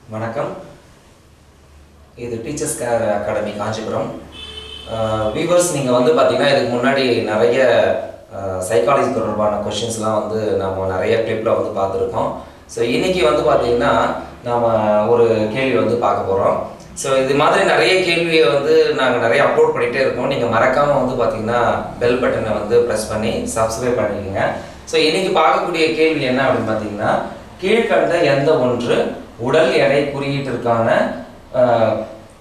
வணக்கம் இது teachers care academy Kanchipuram weavers நீங்கள் வந்து பார்த்தீங்கன்னா இதுக்கு முன்னாடி நிறைய சைக்காலஜி தொடர்பான கொஷின்ஸ்லாம் வந்து நம்ம நிறைய கிளிப்பில் வந்து பார்த்துருக்கோம் ஸோ இன்னைக்கு வந்து பார்த்தீங்கன்னா நாம் ஒரு கேள்வி வந்து பார்க்க போகிறோம் ஸோ இது மாதிரி நிறைய கேள்வியை வந்து நாங்கள் நிறைய அப்லோட் பண்ணிகிட்டே இருக்கோம் நீங்கள் மறக்காமல் வந்து பார்த்தீங்கன்னா பெல் பட்டனை வந்து ப்ரெஸ் பண்ணி சப்ஸ்கிரைப் பண்ணிக்கோங்க ஸோ இன்னைக்கு பார்க்கக்கூடிய கேள்வி என்ன அப்படின்னு பார்த்தீங்கன்னா கீழ்கண்ட எந்த ஒன்று உடல் எடை குறியீட்டிற்கான அஹ்,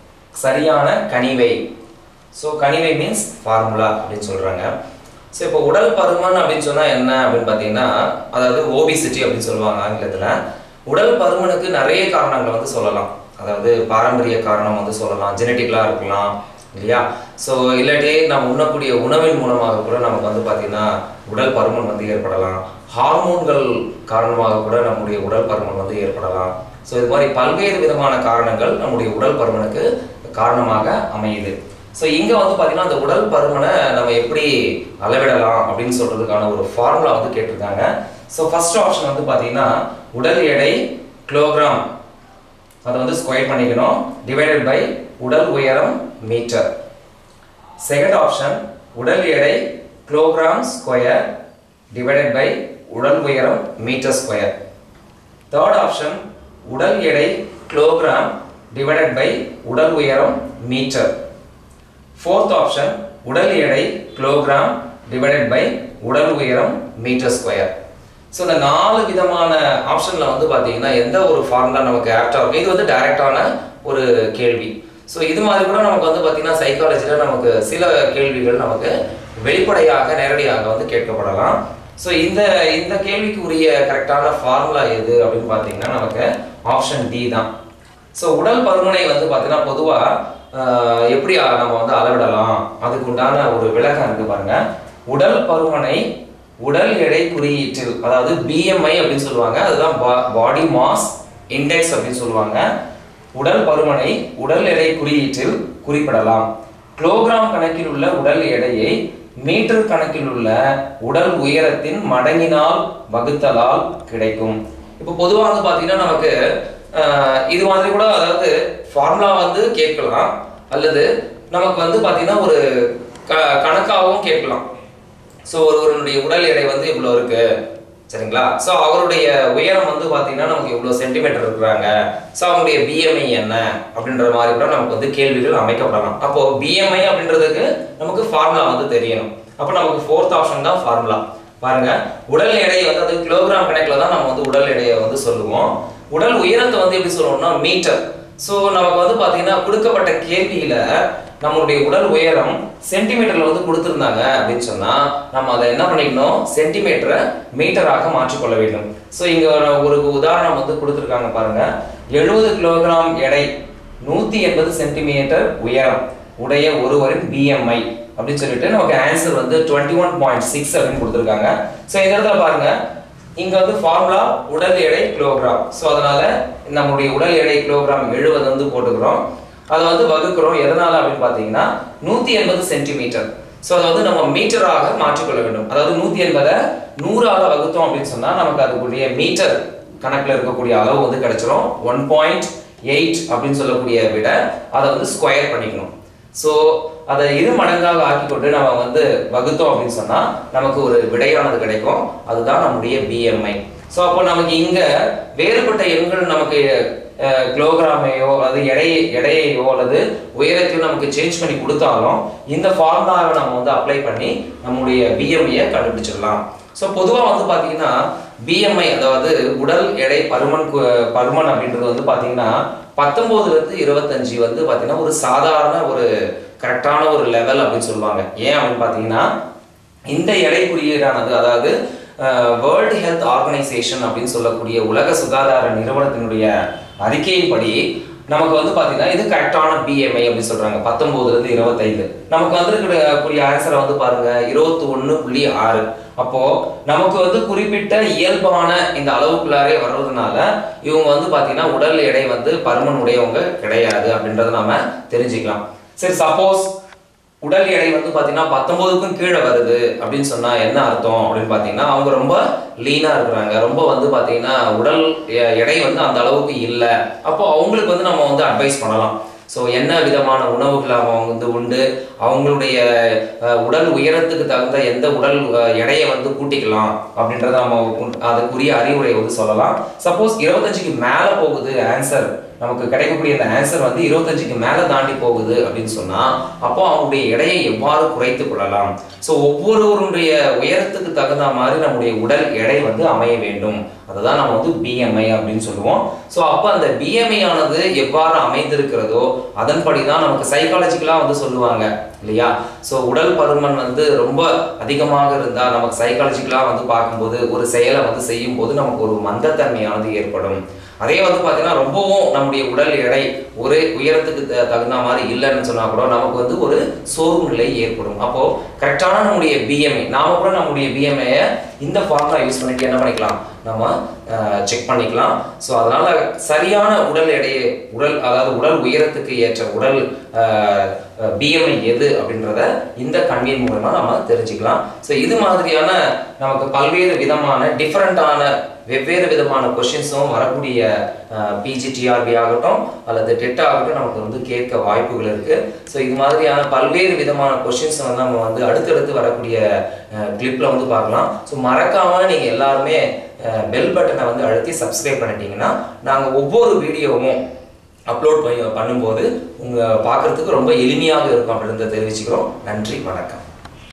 சரியான கனிவை ஸோ கனிவை மீன்ஸ் ஃபார்முலா அப்படின்னு சொல்கிறாங்க ஸோ இப்போ உடல் பருமன் அப்படின்னு சொன்னால் என்ன அப்படின்னு பார்த்தீங்கன்னா அதாவது ஓபிசிட்டி அப்படின்னு சொல்லுவாங்க ஆங்கிலத்தில் உடல் பருமனுக்கு நிறைய காரணங்களை வந்து சொல்லலாம் அதாவது பாரம்பரிய காரணம் வந்து சொல்லலாம் ஜெனட்டிக்கலாக இருக்கலாம் இல்லையா ஸோ இல்லாட்டி நம்ம உண்ணக்கூடிய உணவின் மூலமாக கூட நமக்கு வந்து பார்த்தீங்கன்னா உடல் பருமன் வந்து ஏற்படலாம் ஹார்மோன்கள் காரணமாக கூட நம்முடைய உடல் பருமன் வந்து ஏற்படலாம் ஸோ இது மாதிரி பல்வேறு விதமான காரணங்கள் நம்முடைய உடல் பருமனுக்கு காரணமாக அமையுது ஸோ இங்கே வந்து பார்த்தீங்கன்னா அந்த உடல் பருமனை நம்ம எப்படி அளவிடலாம் அப்படின்னு சொல்றதுக்கான ஒரு ஃபார்முலா வந்து கேட்டிருக்காங்க ஸோ ஃபர்ஸ்ட் ஆப்ஷன் வந்து பார்த்தீங்கன்னா உடல் எடை கிலோகிராம் அதை வந்து ஸ்கொயர் பண்ணிக்கணும் டிவைடட் பை உடல் உயரம் மீட்டர் செகண்ட் ஆப்ஷன் உடல் எடை கிலோகிராம் ஸ்கொயர் டிவைடட் பை உடல் உயரம் மீட்டர் ஸ்கொயர் தேர்ட் ஆப்ஷன் உடல் எடை கிலோகிராம் டிவைடட் பை உடல் உயரம் மீட்டர் ஃபோர்த் ஆப்ஷன் உடல் எடை கிலோகிராம் டிவைடட் பை உடல் உயரம் மீட்டர் ஸ்கொயர் ஸோ இந்த நாலு விதமான ஆப்ஷனில் வந்து பார்த்தீங்கன்னா எந்த ஒரு ஃபார்முலா நமக்கு ஆப்டாக இருக்கும் இது வந்து டைரக்டான ஒரு கேள்வி ஸோ இது மாதிரி கூட நமக்கு வந்து பார்த்தீங்கன்னா சைக்காலஜியில் நமக்கு சில கேள்விகள் நமக்கு வெளிப்படையாக நேரடியாக வந்து கேட்கப்படலாம் ஸோ இந்த இந்த கேள்விக்கு உரிய கரெக்டான ஃபார்முலா எது அப்படின்னு பார்த்தீங்கன்னா நமக்கு ஆப்ஷன் டி தான் ஸோ உடல் பருமனை வந்து பார்த்தீங்கன்னா பொதுவாக எப்படி அ- நம்ம வந்து அளவிடலாம் அதுக்கு உண்டான ஒரு விளக்கம் இருக்கு பாருங்க உடல் பருமனை உடல் எடை குறியீட்டில் அதாவது பிஎம்ஐ அப்படின்னு சொல்லுவாங்க அதுதான் பாடி மாஸ் இண்டெக்ஸ் அப்படின்னு சொல்லுவாங்க உடல் பருமனை உடல் எடை குறியீட்டில் குறிப்பிடலாம் கிலோகிராம் கணக்கில் உள்ள உடல் எடையை மீட்டர் கணக்கில் உள்ள உடல் உயரத்தின் மடங்கினால் வகுத்தலால் கிடைக்கும் இப்போ பொதுவாக வந்து பார்த்தீங்கன்னா நமக்கு ஆஹ், இது மாதிரி கூட அதாவது ஃபார்முலா வந்து கேட்கலாம் அல்லது நமக்கு வந்து பார்த்தீங்கன்னா ஒரு க கணக்காகவும் கேட்கலாம் ஸோ ஒருவருடைய உடல் எடை வந்து இவ்வளோ இருக்கு சரிங்களா ஸோ அவருடைய உயரம் வந்து பார்த்தீங்கன்னா நமக்கு இவ்வளோ சென்டிமீட்டர் இருக்கிறாங்க ஸோ அவங்களுடைய பிஎம்ஐ என்ன அப்படின்ற மாதிரி கூட நமக்கு வந்து கேள்விகள் அமைக்கப்படலாம் அப்போ பிஎம்ஐ அப்படின்றதுக்கு நமக்கு ஃபார்முலா வந்து தெரியணும் அப்போ நமக்கு ஃபோர்த் ஆப்ஷன் தான் ஃபார்முலா பாருங்க உடல் எடை வந்து அது கிலோகிராம் கணக்கில் தான் நம்ம வந்து உடல் எடையை வந்து சொல்லுவோம் உடல் உயரத்தை வந்து எப்படி சொல்லுவோம்னா மீட்டர் ஸோ நமக்கு வந்து பார்த்தீங்கன்னா கொடுக்கப்பட்ட கேள்வியில நம்மளுடைய உடல் உயரம் சென்டிமீட்டர்ல வந்து கொடுத்துருந்தாங்க அப்படின்னு சொன்னா நம்ம அதை என்ன பண்ணிக்கணும் சென்டிமீட்டரை மீட்டராக மாற்றிக்கொள்ள வேண்டும் ஸோ இங்க ஒரு ஒரு உதாரணம் வந்து கொடுத்துருக்காங்க பாருங்க எழுபது கிலோகிராம் எடை நூத்தி எண்பது சென்டிமீட்டர் உயரம் உடைய ஒருவரின் பிஎம்ஐ அப்படின்னு சொல்லிட்டு நமக்கு ஆன்சர் வந்து டுவெண்ட்டி ஒன் பாயிண்ட் சிக்ஸ் அப்படின்னு கொடுத்துருக்காங்க ஸோ இந்த இடத்துல பாருங்க இங்க வந்து ஃபார்முலா உடல் எடை கிலோகிராம் ஸோ அதனால நம்மளுடைய உடல் எடை கிலோகிராம் எழுபது வந்து போட்டுக்கிறோம் அதை வந்து வகுக்கிறோம் எதனால அப்படின்னு பார்த்தீங்கன்னா நூத்தி எண்பது சென்டிமீட்டர் ஸோ அதை வந்து நம்ம மீட்டராக மாற்றிக்கொள்ள வேண்டும் அதாவது நூத்தி எண்பதை நூறால வகுத்தோம் அப்படின்னு சொன்னா நமக்கு அதுக்குரிய மீட்டர் கணக்குல இருக்கக்கூடிய அளவு வந்து கிடைச்சிரும் ஒன் பாயிண்ட் எயிட் அப்படின்னு சொல்லக்கூடிய விட அதை வந்து ஸ்கொயர் பண்ணிக்கணும் ஸோ அதை இரு மடங்காக ஆக்கி கொண்டு நம்ம வந்து வகுத்தோம் அப்படின்னு சொன்னா நமக்கு ஒரு விடையானது கிடைக்கும் அதுதான் நம்முடைய பிஎம்ஐ ஸோ அப்போ நமக்கு இங்க வேறுபட்ட எண்கள் நமக்கு அஹ், கிலோகிராமையோ அல்லது எடை எடையையோ அல்லது உயரத்தையோ நமக்கு சேஞ்ச் பண்ணி கொடுத்தாலும் இந்த ஃபார்முலாவை நம்ம வந்து அப்ளை பண்ணி நம்முடைய பிஎம்ஐயை கண்டுபிடிச்சிடலாம் ஸோ பொதுவாக வந்து பார்த்தீங்கன்னா பிஎம்ஐ அதாவது உடல் எடை பருமன் கு- பருமன் அப்படின்றது வந்து பார்த்தீங்கன்னா பத்தொம்போதுல இருந்து இருபத்தஞ்சு வந்து பார்த்தீங்கன்னா ஒரு சாதாரண ஒரு கரெக்டான ஒரு லெவல் அப்படின்னு சொல்லுவாங்க ஏன் அப்படின்னு பார்த்தீங்கன்னா இந்த எடை குறியீடானது அதாவது வேர்ல்டு ஹெல்த் ஆர்கனைசேஷன் அப்படின்னு சொல்லக்கூடிய உலக சுகாதார நிறுவனத்தினுடைய அறிக்கையின்படி நமக்கு வந்து பார்த்தீங்கன்னா இது கரெக்டான பிஎம்ஐ அப்படின்னு சொல்றாங்க பத்தொன்பதுல இருந்து இருபத்தைந்து நமக்கு வந்திருக்கக்கூடிய ஆன்சரை வந்து பாருங்க இருபத்தி ஒன்று புள்ளி ஆறு அப்போ நமக்கு வந்து குறிப்பிட்ட இயல்பான இந்த அளவுக்குள்ளாரே வர்றதுனால இவங்க வந்து பார்த்தீங்கன்னா உடல் எடை வந்து பருமன் உடையவங்க கிடையாது அப்படின்றத நாம தெரிஞ்சுக்கலாம் சரி சப்போஸ் உடல் எடை வந்து பார்த்தீங்கன்னா பத்தொன்பதுக்கும் கீழே வருது அப்படின்னு சொன்னா என்ன அர்த்தம் அப்படின்னு பார்த்தீங்கன்னா அவங்க ரொம்ப லீனா இருக்கிறாங்க ரொம்ப வந்து பார்த்தீங்கன்னா உடல் எ- எடை வந்து அந்த அளவுக்கு இல்லை அப்போ அவங்களுக்கு வந்து நம்ம வந்து அட்வைஸ் பண்ணலாம் ஸோ என்ன விதமான உணவுகளை அவங்க வந்து உண்டு அவங்களுடைய அஹ், உடல் உயரத்துக்கு தகுந்த எந்த உடல் அஹ், எடையை வந்து கூட்டிக்கலாம் அப்படின்றத நம்ம உ- அதுக்குரிய அறிவுரை வந்து சொல்லலாம் சப்போஸ் இருபத்தஞ்சுக்கு மேலே போகுது ஆன்சர் நமக்கு கிடைக்கக்கூடிய அந்த ஆன்சர் வந்து இருபத்தஞ்சுக்கு மேலே தாண்டி போகுது அப்படின்னு சொன்னா அப்போ அவங்களுடைய எடையை எவ்வாறு குறைத்து கொள்ளலாம் ஸோ ஒவ்வொருவருடைய உயரத்துக்கு தகுந்த மாதிரி நம்முடைய உடல் எடை வந்து அமைய வேண்டும் அதுதான் நம்ம வந்து பிஎம்ஐ அப்படின்னு சொல்லுவோம் ஸோ அப்போ அந்த பிஎம்ஐ ஆனது எவ்வாறு அமைந்திருக்கிறதோ அதன்படி தான் நமக்கு சைக்காலஜிக்கலாக வந்து சொல்லுவாங்க இல்லையா ஸோ உடல் பருமன் வந்து ரொம்ப அதிகமாக இருந்தால் நமக்கு சைக்காலஜிக்கலாக வந்து பார்க்கும்போது ஒரு செயலை வந்து செய்யும் போது நமக்கு ஒரு மந்தத்தன்மையானது ஏற்படும் அதே வந்து பார்த்தீங்கன்னா ரொம்பவும் நம்முடைய உடல் எடை ஒரு உயரத்துக்கு த- தகுந்த மாதிரி இல்லைன்னு சொன்னா கூட நமக்கு வந்து ஒரு சோர்வு நிலை ஏற்படும் அப்போ கரெக்டான நம்முடைய பிஎம்ஐ நாம கூட நம்முடைய பிஎம்ஐயை இந்த ஃபார்முலா யூஸ் பண்ணிட்டு என்ன பண்ணிக்கலாம் நம்ம செக் பண்ணிக்கலாம் ஸோ அதனால சரியான உடல் எடையை உடல் அதாவது உடல் உயரத்துக்கு ஏற்ற உடல் பிஎம்ஐ எது அப்படின்றத இந்த கண்வியன் மூலமா நம்ம தெரிஞ்சுக்கலாம் ஸோ இது மாதிரியான நமக்கு பல்வேறு விதமான டிஃப்ரெண்டான வெவ்வேறு விதமான கொஷின்ஸும் வரக்கூடிய பிஜிடிஆர்பி ஆகட்டும் அல்லது டெட் ஆகட்டும் நமக்கு வந்து கேட்க வாய்ப்புகள் இருக்கு ஸோ இது மாதிரியான பல்வேறு விதமான கொஷின்ஸ் வந்து நம்ம வந்து அடுத்தடுத்து வரக்கூடிய கிளிப்ல வந்து பார்க்கலாம் ஸோ மறக்காம நீங்க எல்லாருமே பெல் பட்டனை வந்து அழுத்தி சப்ஸ்கிரைப் பண்ணிட்டீங்கன்னா நாங்கள் ஒவ்வொரு வீடியோவும் அப்லோட் பண்ணி பண்ணும்போது உங்க பார்க்கறதுக்கு ரொம்ப எளிமையாக இருக்கும் அப்படின்றத தெரிவிச்சுக்கிறோம் நன்றி வணக்கம்